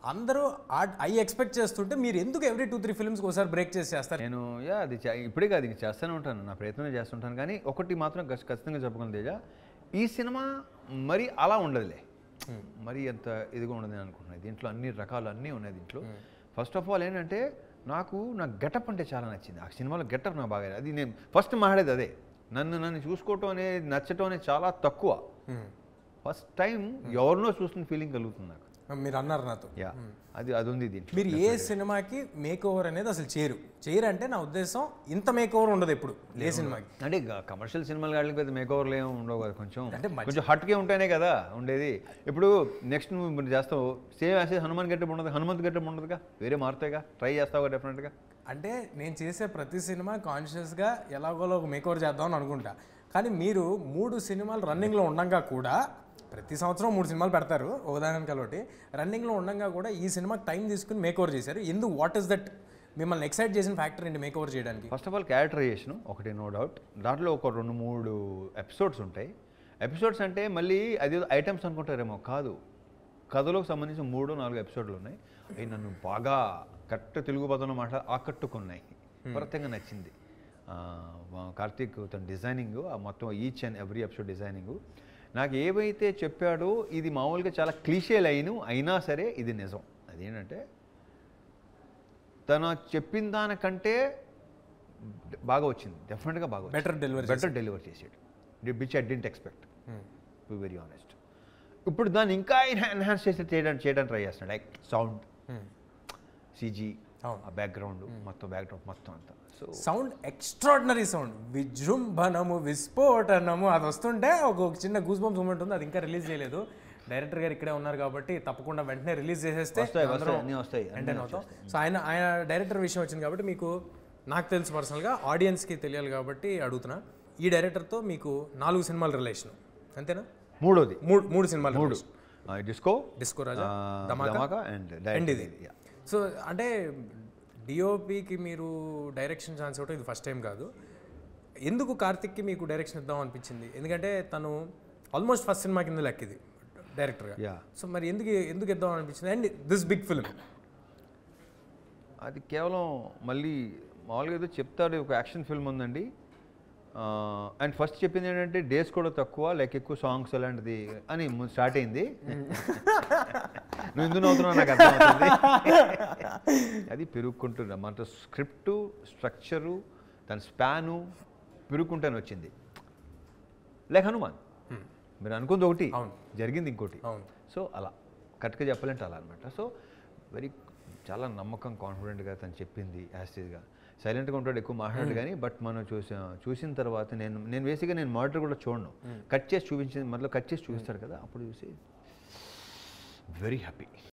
అందరూ I expect చేస్తుంటే మీరు ఎందుకు ఎవ్రీ టూ త్రీ ఫిల్మ్స్కి ఒకసారి బ్రేక్ చేసి చేస్తారు నేను యా అది చే- ఇప్పుడే కాదు ఇంక చేస్తూనే ఉంటాను నా ప్రయత్నం చేస్తుంటాను కానీ ఒకటి మాత్రం ఖచ్- ఖచ్చితంగా చెప్పగలను తేజ ఈ సినిమా మరి అలా ఉండదులే మరి అంత ఇదిగా ఉండదు నేను అనుకుంటున్నాను దీంట్లో అన్ని రకాలు అన్నీ ఉన్నాయి దీంట్లో ఫస్ట్ ఆఫ్ ఆల్ ఏంటంటే నాకు నా గెటప్ అంటే చాలా నచ్చింది ఆ సినిమాలో గెటప్ నాకు బాగా అది నేను ఫస్ట్ మాట్లాడేది అదే నన్ను నన్ను చూసుకోవటం అనేది నచ్చటం అనేది చాలా తక్కువ ఫస్ట్ టైం ఎవరినో చూస్తున్న ఫీలింగ్ కలుగుతుంది నాకు మీరు అన్నారు నాతో యా అది అది ఉంది దీంట్లో మీరు ఏ సినిమాకి మేక్ ఓవర్ అనేది అసలు చేయరు చేయరు అంటే నా ఉద్దేశం ఇంత మేక్ ఓవర్ ఉండదు ఎప్పుడు ఏ సినిమాకి అంటే కమర్షియల్ సినిమాలు కాళ్ళకి పెద్ద మేక్ ఓవర్లు ఏమి ఉండవు కదా కొంచెం అంటే కొంచెం హట్కే ఉంటేనే కదా ఉండేది ఇప్పుడు నెక్స్ట్ నువ్వు ఇప్పుడు చేస్తావు సేమ్ యాసే హనుమాన్ గెట్టప్ ఉండదు హనుమంత్ గెట్టప్ ఉండదుగా వేరే మారుతాయిగా ట్రై చేస్తావుగా డెఫినెట్గా అంటే నేను చేసే ప్రతి సినిమా కాన్షియస్గా ఎలాగోలో ఒక మేక్ ఓవర్ చేద్దామని అనుకుంటా కానీ మీరు మూడు సినిమాలు రన్నింగ్లో ఉండగా కూడా ప్రతి సంవత్సరం మూడు సినిమాలు పెడతారు ఒకదానికి ఒకటి రన్నింగ్లో ఉండగా కూడా ఈ సినిమాకి టైం తీసుకుని మేక్ ఓవర్ చేశారు ఎందుకు వాట్ ఇస్ దట్ మిమ్మల్ని ఎక్సైట్ చేసిన ఫ్యాక్టర్ ఏంటి మేక్ ఓవర్ చేయడానికి ఫస్ట్ ఆఫ్ ఆల్ క్యారెక్టరైజేషన్ ఒకటి నో డౌట్ దాంట్లో ఒక రెండు మూడు ఎపిసోడ్స్ ఉంటాయి ఎపిసోడ్స్ అంటే మళ్ళీ అది ఐటమ్స్ అనుకుంటారేమో కాదు కథలోకి సంబంధించిన మూడు నాలుగు ఎపిసోడ్లు ఉన్నాయి అవి నన్ను బాగా కరెక్ట్ తెలుగు పదంలో మాట ఆకట్టుకున్నాయి విపరీతంగా నచ్చింది ఆ, మా కార్తీక్ తన డిజైనింగ్ ఆ మొత్తం each and every episode designing నాకు ఏవైతే చెప్పాడో ఇది మామూలుగా చాలా క్లీషే లైను అయినా సరే ఇది నిజం అదేంటంటే తను చెప్పిన దానికంటే బాగా వచ్చింది డెఫినెట్గా బాగా వచ్చింది. Better deliver బెటర్ డెలివర్ చేసాడు which I didn't expect to very honest ఇప్పుడు దాన్ని ఇంకా ఎన్హాన్స్ చేసి చేయడానికి చేయడానికి ట్రై చేస్తున్నాడు లైక్ సౌండ్ సీజీ అవును. ఆ బ్యాక్గ్రౌండ్ మొత్తం బ్యాక్గ్రౌండ్ మొత్తం అంతా సో సౌండ్ ఎక్స్ట్రాడినరీ సౌండ్ విజృంభణము విస్ఫోటనము అది వస్తుంటే ఒక ఒక చిన్న గూస్ బంప్స్ మూమెంట్ ఉంది అది ఇంకా రిలీజ్ చేయలేదు డైరెక్టర్ గారు ఇక్కడే ఉన్నారు కాబట్టి తప్పకుండా వెంటనే రిలీజ్ చేసేస్తే వస్తాయి అందరం వస్తాయి అన్నీ వస్తాయి అన్నీ ఎంటర్టైన్ అవుతాం సో ఆయన ఆయన డైరెక్టర్ విషయం వచ్చింది కాబట్టి మీకు నాకు తెలుసు పర్సనల్గా ఆడియన్స్కి తెలియాలి కాబట్టి అడుగుతున్నా ఈ డైరెక్టర్తో మీకు నాలుగు సినిమాల రిలేషన్ అంతేనా మూడోది మూడు మూడు సినిమాలు మూడు disco disco Raja Dhamaka and and ఇది సో అంటే డిఓపికి మీరు డైరెక్షన్ ఛాన్స్ ఇవ్వడం ఇది ఫస్ట్ టైం కాదు ఎందుకు కార్తిక్కి మీకు డైరెక్షన్ ఇద్దాం అనిపించింది ఎందుకంటే తను ఆల్మోస్ట్ ఫస్ట్ సినిమా కింద లెక్క ఇది డైరెక్టర్గా యా సో మరి ఎందుకు ఎందుకు ఇద్దాం అనిపించింది అండ్ దిస్ బిగ్ ఫిల్మ్ అది కేవలం మళ్ళీ మామూలుగా ఏదో చెప్తాడు ఒక యాక్షన్ ఫిల్మ్ ఉందండి అండ్ ఫస్ట్ చెప్పింది ఏంటంటే డేస్ కూడా తక్కువ లైక్ ఎక్కువ సాంగ్స్ అలాంటిది అని స్టార్ట్ అయింది నువ్వు ఎందుకు నవ్వుతున్నావు నాకు అర్థమవుతుంది అది పెరుగుకుంటున్నా మన స్క్రిప్టు స్ట్రక్చరు దాని స్పాను పెరుగుకుంటానే వచ్చింది లైక్ హనుమాన్ మీరు అనుకుంది ఒకటి అవును. జరిగింది ఇంకోటి అవును సో అలా కరెక్ట్గా చెప్పాలంటే అలా అనమాట సో వెరీ చాలా నమ్మకం కాన్ఫిడెంట్గా తను చెప్పింది యాస్టీజ్గా సైలెంట్గా ఉంటాడు ఎక్కువ మాట్లాడు కానీ బట్ మనం చూసా చూసిన తర్వాత నేను నేను బేసిక్గా నేను మానిటర్ కూడా చూడను కట్ చేసి చూపించింది మళ్ళీ కట్ చేసి చూపిస్తాడు కదా అప్పుడు చూసి వెరీ హ్యాపీ